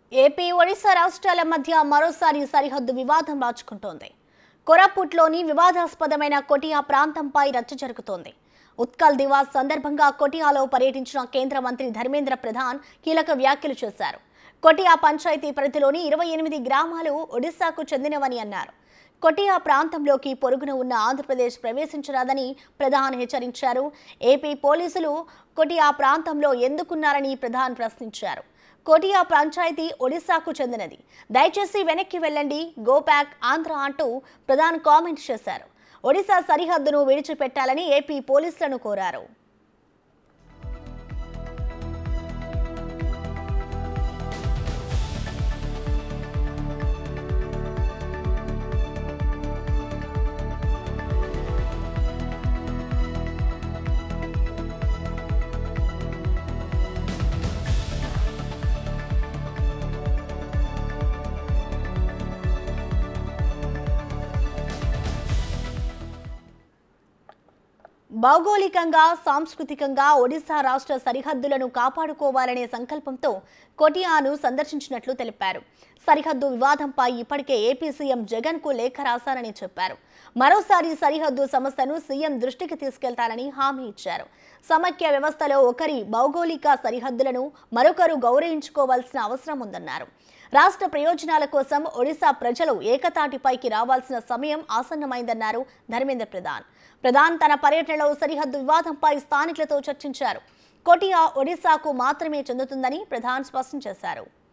AP Odisha రాష్ట్రాల మధ్య మరోసారి సరిహద్దు వివాదం రాచుకుంటోంది కొరాపుట్లోని వివాదాస్పదమైన కొటియా ప్రాంతంపై రచ్చ జరుగుతోంది ఉత్కల్ దివాస్ సందర్భంగా కొటియాలో పర్యటించిన కేంద్ర మంత్రి ధర్మేంద్ర ప్రధాన్ కీలక వ్యాఖ్యలు చేశారు కొటియా పంచాయతీ పరిధిలోని ఇరవై ఎనిమిది గ్రామాలు ఒడిశాకు చెందినవని అన్నారు కొటియా ప్రాంతంలోకి పొరుగున ఉన్న ఆంధ్రప్రదేశ్ ప్రవేశించరాదని ప్రధాన్ హెచ్చరించారు ఏపీ పోలీసులు కొటియా ప్రాంతంలో ఎందుకున్నారని ప్రధాన్ ప్రశ్నించారు కొటియా పంచాయతీ ఒడిశాకు చెందినది దయచేసి వెనక్కి వెళ్ళండి గో బ్యాక్ ఆంధ్ర అంటూ ప్రధాన్ కామెంట్ చేశారు ఒడిశా సరిహద్దును విడిచిపెట్టాలని ఏపీ పోలీసులను కోరారు భౌగోళికంగా సాంస్కృతికంగా ఒడిశా రాష్ట్ర సరిహద్దులను కాపాడుకోవాలనే సంకల్పంతో కొటియాను సందర్శించినట్లు తెలిపారు సరిహద్దు వివాదంపై ఇప్పటికే ఏపీ సీఎం జగన్ కు లేఖ రాశారని చెప్పారు మరోసారి సరిహద్దు సమస్యను సీఎం దృష్టికి తీసుకెళ్తానని హామీ ఇచ్చారు సమైక్య వ్యవస్థలో ఒకరి భౌగోళిక సరిహద్దులను మరొకరు గౌరవించుకోవాల్సిన అవసరం ఉందన్నారు రాష్ట్ర ప్రయోజనాల కోసం ఒడిశా ప్రజలు ఏకతాటిపైకి రావాల్సిన సమయం ఆసన్నమైందన్నారు ధర్మేంద్ర ప్రధాన్ ప్రధాన్ తన పర్యటనలో సరిహద్దు వివాదంపై స్థానికులతో చర్చించారు కొటియా ఒడిశాకు మాత్రమే చెందుతుందని ప్రధాన్ స్పష్టం చేశారు